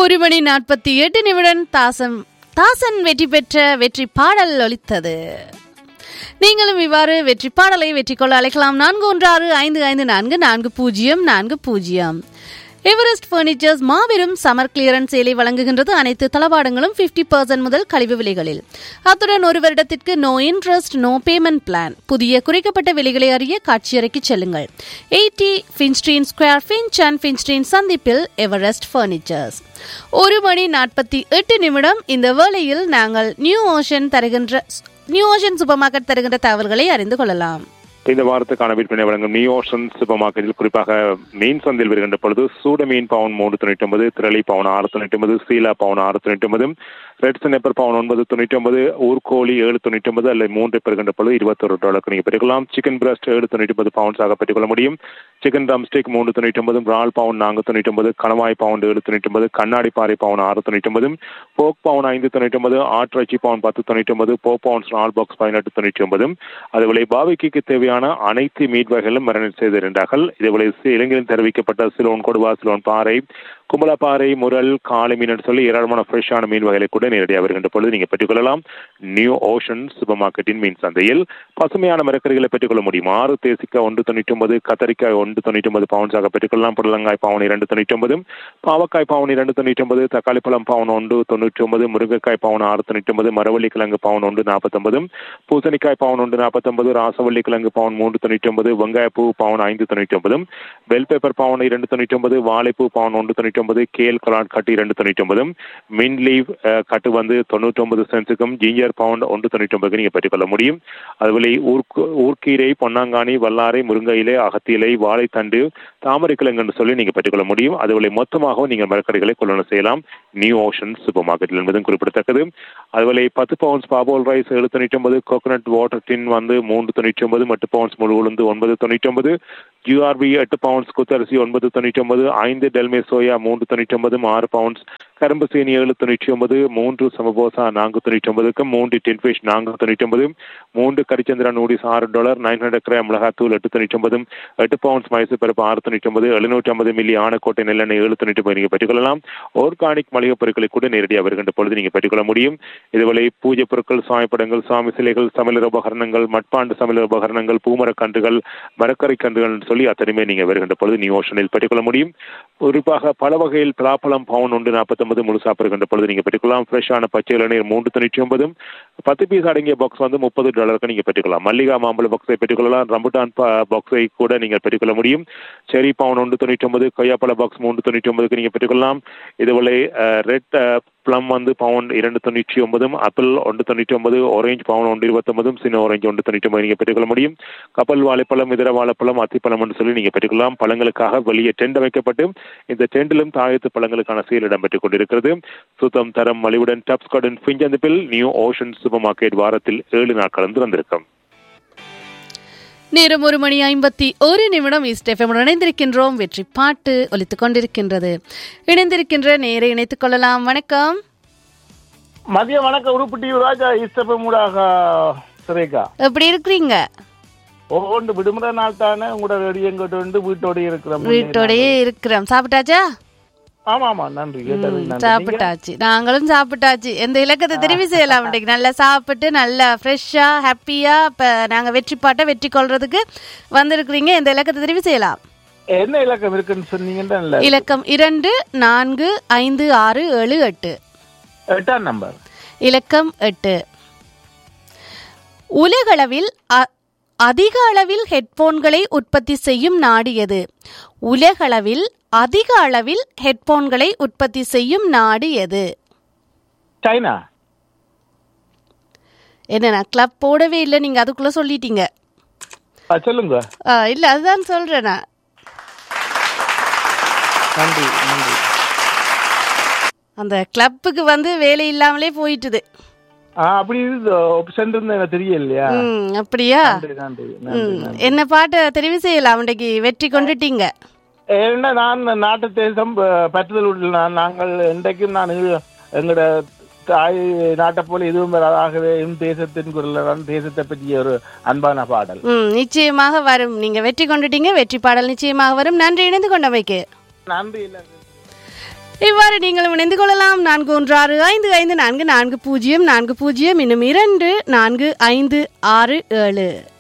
ஒரு மணி நாற்பத்தி எட்டு நிமிடம் தாசன் தாசன் வெற்றி பெற்ற வெற்றி பாடல் ஒலித்தது நீங்களும் இவ்வாறு வெற்றி பாடலை வெற்றி கொள்ள அழைக்கலாம் நான்கு ஒன்று ஆறு ஐந்து ஐந்து நான்கு நான்கு பூஜ்ஜியம் நான்கு பூஜ்ஜியம் எவரெஸ்ட் பர்னிச்சர்ஸ் மாபெரும் சமர் கிளியரன்ஸ் சேலை வழங்குகின்றது அனைத்து தளவாடங்களும் 50% பர்சன்ட் முதல் கழிவு விலைகளில் அத்துடன் ஒரு வருடத்திற்கு no interest no payment plan புதிய குறைக்கப்பட்ட விலைகளை அறிய காட்சியறைக்கு செல்லுங்கள் எயிட்டி ஃபின்ஸ்ட்ரீன் ஸ்கொயர் ஃபின்ச் அண்ட் ஃபின்ஸ்ட்ரீன் சந்திப்பில் எவரெஸ்ட் பர்னிச்சர்ஸ் ஒரு மணி நாற்பத்தி எட்டு நிமிடம் இந்த வேளையில் நாங்கள் நியூ ஓஷன் தருகின்ற நியூ ஓஷன் சூப்பர் மார்க்கெட் தருகின்ற தகவல்களை அறிந்து கொள்ளலாம் இந்த வாரத்துக்கான விற்பனை வழங்கும் நியூ ஓஷன் சூப்பர் மார்க்கெட்டில் குறிப்பாக மீன் சந்தையில் வருகின்ற பொழுது சூட மீன் பவுன் மூன்று தொண்ணூற்றி ஒன்பது திரளி பவுன் ஆறு தொண்ணூற்றி ஒன்பது சீலா பவுன் ஆறு தொண்ணூற்றி ஒன்பது ரெட் ஸ்னேப்பர் பவுன் ஒன்பது தொண்ணூற்றி ஒன்பது ஊர்கோழி ஏழு தொண்ணூற்றி ஒன்பது அல்லது மூன்று பெறுகின்ற பொழுது இருபத்தொரு டாலருக்கு நீங்கள் பெற்றுக்கொள்ளலாம் சிக்கன் பிரஸ்ட் ஏழு தொண்ணூற்றி ஒன்பது பவுன்ஸாக பெற்றுக்கொள்ள முடியும் சிக்கன் ட்ரம்ஸ்டிக் மூன்று தொண்ணூற்றி ஒன்பது ரால் பவுன் நான்கு தொண்ணூற்றி ஒன்பது கணவாய் பவுன் ஏழு தொண்ணூற்றி ஒன்பது கண்ணாடி பாறை பவுன் ஆறு தொண்ணூற்றி ஒன்பது போக் பவுன் ஐந்து தொண்ணூற்றி ஒன்பது ஆட்டிறைச்சி பவுன் பத்து தொண்ணூற்றி ஒன்பது போ பவுன்ஸ் நால் பாக்ஸ் பதினெட்டு தொண்ணூற்றி ஒன்பது அதுபோல பாபிக்கு தேவையான அனைத்து மீட் வகைகளும் மரணம் செய்திருந்தார்கள் இதுபோல இலங்கையில் தெரிவிக்கப்பட்ட சிலோன் கொடுவா சிலோன் பாறை கும்பலப்பாறை முரல் காளை மீன் என்று சொல்லி ஏராளமான ஃப்ரெஷ்ஷான மீன் வகைகளை கூட நேரடியாக வருகின்ற பொழுது நீங்கள் பெற்றுக்கொள்ளலாம் நியூ ஓஷன் சூப்பர் மார்க்கெட்டின் மீன் சந்தையில் பசுமையான மரக்கறிகளை பெற்றுக்கொள்ள முடியும் ஆறு தேசிக்காய் ஒன்று தொண்ணூற்றி ஒன்பது கத்தரிக்காய் ஒன்று தொண்ணூற்றி ஒன்பது பவுன்ஸாக பெற்றுக்கொள்ளலாம் புடலங்காய் பவுன் இரண்டு தொண்ணூற்றி ஒன்பது பாவக்காய் பவுன் இரண்டு தொண்ணூற்றி ஒன்பது தக்காளி பழம் பவுன் ஒன்று தொண்ணூற்றி ஒன்பது முருங்கைக்காய் பவுன் ஆறு தொண்ணூற்றி ஒன்பது மரவள்ளி கிழங்கு பவுன் ஒன்று நாற்பத்தொன்பது பூசணிக்காய் பவுன் ஒன்று நாற்பத்தொன்பது ராசவள்ளி கிழங்கு பவுன் மூன்று தொண்ணூற்றி ஒன்பது வெங்காயப்பூ பவுன் ஐந்து தொண்ணூற்றி ஒன்பது பெல் பேப்பர் பவுன் இரண்டு தொண்ணூற்றி ஒன்பது வாழைப்பூ பவுன் ஒன்று தொண்ணூற்றி ஒன்பது கேல் கலாட் கட்டு இரண்டு தொண்ணூற்றி ஒன்பது மின் லீவ் கட்டு வந்து தொண்ணூற்றி ஒன்பது சென்ஸுக்கும் ஜிஞ்சர் பவுண்ட் ஒன்று தொண்ணூற்றி ஒன்பதுக்கு நீங்கள் பெற்றுக்கொள்ள முடியும் அதுபோல ஊர்க்கு ஊர்க்கீரை பொன்னாங்கானி வல்லாரை முருங்கையிலை அகத்தியிலை வாழைத்தண்டு தாமரை கிழங்கு என்று சொல்லி நீங்கள் பெற்றுக்கொள்ள முடியும் அதுபோல மொத்தமாகவும் நீங்கள் மரக்கடைகளை கொள்ளணும் செய்யலாம் நியூ ஓஷன் சூப்பர் மார்க்கெட்டில் என்பதும் குறிப்பிடத்தக்கது அதுபோல பத்து பவுன்ஸ் பாபோல் ரைஸ் ஏழு தொண்ணூற்றி ஒன்பது கோகனட் வாட்டர் டின் வந்து மூன்று தொண்ணூற்றி ஒன்பது எட்டு பவுன்ஸ் முழு உளுந்து ஒன்பது தொண்ணூற்றி ஒன்பது ஜிஆர்பி எட்டு பவுன்ஸ் குத்தரிசி ஒன்பது தொண்ணூற்றி ஒன்பது ஐந்து டெல்மே சோயா மூன்று தொண்ணூற்றி ஒன்பது ஆறு பவுன்ஸ் கரும்பு சீனி ஏழு தொண்ணூற்றி ஒன்பது மூன்று சமபோசா நான்கு தொண்ணூற்றி ஒன்பதுக்கு மூன்று டின் ஃபிஷ் நான்கு தொண்ணூற்றி ஒன்பது மூன்று கரிச்சந்திரா நூடிஸ் ஆறு டாலர் நைன் ஹண்ட்ரட் கிராம் மிளகாத்தூள் எட்டு தொண்ணூற்றி ஒன்பது எட்டு பவுன்ஸ் மைசூர் பருப்பு ஆறு தொண்ணூற்றி ஒன்பது எழுநூற்றி ஐம்பது மில்லி ஆனக்கோட்டை நெல்லெண்ணெய் ஏழு தொண்ணூற்றி ஒன்பது நீங்கள் பெற்றுக்கொள்ளலாம் ஆர்கானிக் மளிகை பொருட்களை கூட நேரடியாக வருகின்ற பொழுது நீங்கள் பெற்றுக்கொள்ள முடியும் இதுவரை பூஜை பொருட்கள் சாயப்படங்கள் சாமி சிலைகள் சமையல் உபகரணங்கள் மட்பாண்டு சமையல் உபகரணங்கள் பூமரக்கன்றுகள் மரக்கரை கன்றுகள் சொல்லி அத்தனையுமே நீங்கள் வருகின்ற பொழுது நியூ ஓஷனில் பெற்றுக்கொள்ள முடியும் குறிப்பாக பல வகையில் பலாப்பழம் பவுன் ஒன்று நாற்பத்தொன்பது முழு சாப்பிடுகின்ற பொழுது நீங்கள் பெற்றுக்கொள்ளலாம் ஃப்ரெஷ்ஷான பச்சை இளநீர் மூன்று தொண்ணூற்றி ஒன்பது பத்து பீஸ் அடங்கிய பாக்ஸ் வந்து முப்பது டாலருக்கு நீங்கள் பெற்றுக்கொள்ளலாம் மல்லிகா மாம்பழ பாக்ஸை பெற்றுக்கொள்ளலாம் ரம்புட்டான் பாக்ஸை கூட நீங்கள் பெற்றுக்கொள்ள முடியும் செரி பவுன் ஒன்று தொண்ணூற்றி ஒன்பது கொய்யாப்பழ பாக்ஸ் மூன்று தொண்ணூற்றி ஒன்பதுக்கு நீங்கள் பெற்றுக்கொள்ளலாம் இதுபோல ரெட் ப்ளம் வந்து பவுண்ட் இரண்டு தொண்ணூற்றி ஒன்பதும் ஆப்பிள் ஒன்று தொண்ணூற்றி ஒன்பது ஆரஞ்சு பவுன் ஒன்று இருபத்தொன்பதும் சின்ன ஆரஞ்சு ஒன்று தொண்ணூற்றி ஒன்பது நீங்கள் பெற்றுக்கொள்ள முடியும் கப்பல் வாழைப்பழம் இதர வாழைப்பழம் அத்திப்பழம் என்று சொல்லி நீங்கள் பெற்றுக்கொள்ளலாம் பழங்களுக்காக வெளியே டெண்ட் அமைக்கப்பட்டு இந்த டெண்டிலும் தாயத்து பழங்களுக்கான சீல் இடம்பெற்றுக் கொண்டிருக்கிறது சுத்தம் தரம் மலிவுடன் டப்ஸ் கார்டன் ஃபிஞ்சந்திப்பில் நியூ ஓஷன் சூப்பர் மார்க்கெட் வாரத்தில் ஏழு நாட்கள் திறந்திருக்கும் நேரம் ஒரு மணி ஐம்பத்தி ஒரு நிமிடம் ஈஸ்ட் எஃப்எம் இணைந்திருக்கின்றோம் வெற்றி பாட்டு ஒலித்துக் கொண்டிருக்கின்றது இணைந்திருக்கின்ற நேரை இணைத்துக் கொள்ளலாம் வணக்கம் மதிய வணக்கம் உருப்பட்டி ராஜா இஷ்டப்பமூடாக சுரேகா எப்படி இருக்கிறீங்க ஒவ்வொன்று விடுமுறை நாள் தானே உங்களோட ரெடியும் கொண்டு வந்து வீட்டோட இருக்கிறோம் வீட்டோடயே இருக்கிறோம் சாப்பிட்டாச்சா ஆமா ஆமா நன்றி கேட்டது ம், நன்றி. சாப்பிட்டாச்சு நாங்களும் சாப்பிட்டாச்சு எந்த இலக்கத்தை தெரிவு செய்யலாம் இன்றைக்கு நல்லா சாப்பிட்டு நல்லா ஃப்ரெஷ்ஷா ஹாப்பியா இப்ப நாங்க வெற்றி பாட்டை வெற்றி கொள்றதுக்கு வந்திருக்கிறீங்க எந்த இலக்கத்தை தெரிவு செய்யலாம் என்ன இலக்கம் இருக்குன்னு சொன்னீங்கன்னா இல்ல இலக்கம் இரண்டு நான்கு ஐந்து ஆறு ஏழு எட்டு எட்டாம் நம்பர் இலக்கம் எட்டு உலகளவில் அ- அதிக அளவில் ஹெட்போன்களை உற்பத்தி செய்யும் நாடு எது உலகளவில் அதிக அளவில் ஹெட்போன்களை உற்பத்தி செய்யும் நாடு எது சைனா என்ன நான் கிளப் போடவே இல்லை நீங்க அதுக்குள்ள சொல்லிட்டீங்க ஆ, சொல்லுங்க ஆ, இல்ல அதுதான் சொல்றேன் நான் நன்றி நன்றி அந்த கிளப்புக்கு வந்து வேலை இல்லாமலே போயிட்டுது ஆ அப்படி இது ஆப்ஷன் இருந்து எனக்கு தெரியலையா ம் அப்படியா நன்றி நன்றி நன்றி ம் என்ன பாட்டை தெரிவு செய்யலாம் இன்றைக்கு வெற்றி கொண்டுட்டீங்க ஏன்னா நான் நாட்டு தேசம் அஹ், பற்றுதல் உள்ள நான் நாங்கள் இன்றைக்கும் நான் இது- எங்களோட தாய் நாட்டை போல எதுவும் வராதாகவே என் தேசத்தின் குரல் தேசத்தை பற்றிய ஒரு அன்பான பாடல் ம் நிச்சயமாக வரும் நீங்க வெற்றி கொண்டுட்டீங்க வெற்றி பாடல் நிச்சயமாக வரும் நன்றி இணைந்து கொண்டமைக்கு நன்றி இல்லை இவ்வாறு நீங்களும் இணைந்து கொள்ளலாம் நான்கு ஒன்று ஆறு ஐந்து ஐந்து நான்கு நான்கு பூஜ்ஜியம் நான்கு பூஜ்ஜியம் இன்னும் இரண்டு நான்கு ஐந்து ஆறு ஏழு